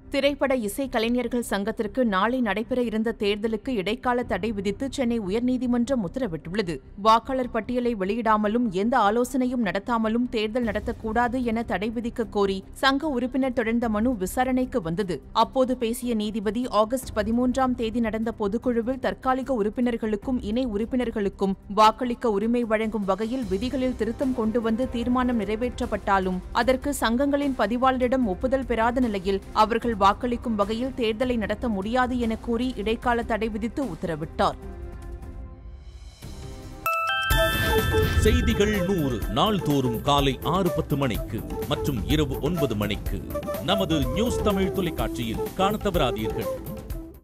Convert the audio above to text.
திரைப்பட இசை கலைஞர்கள் சங்கத்திற்கு நாளை நடைபெற இருந்த தேர்தலுக்கு இடைக்கால தடை விதித்து சென்னை உயர்நீதிமன்றம் உத்தரவிட்டுள்ளது வாக்காளர் பட்டியலை வெளியிடாமலும் எந்த ஆலோசனையும் நடத்தாமலும் தேர்தல் நடத்தக்கூடாது என தடை விதிக்க கோரி சங்க உறுப்பினர் தொடர்ந்த மனு விசாரணைக்கு வந்தது அப்போது பேசிய நீதிபதி ஆகஸ்ட் பதிமூன்றாம் தேதி நடந்த பொதுக்குழுவில் தற்காலிக உறுப்பினர்களுக்கும் இணை உறுப்பினர்களுக்கும் வாக்களிக்க உரிமை வழங்கும் வகையில் விதிகளில் திருத்தம் கொண்டு வந்து தீர்மானம் நிறைவேற்றப்பட்டாலும் அதற்கு சங்கங்களின் பதிவாளரிடம் ஒப்புதல் பெறாத நிலையில் அவர்கள் வாக்களிக்கும் வகையில் தேர்தலை நடத்த முடியாது என கூறி இடைக்கால தடை விதித்து உத்தரவிட்டார் செய்திகள் நூறு நாள்தோறும் காலை ஆறு பத்து மணிக்கு மற்றும் இரவு ஒன்பது மணிக்கு நமது நியூஸ் தமிழ் தொலைக்காட்சியில் காணத் தவறாதீர்கள்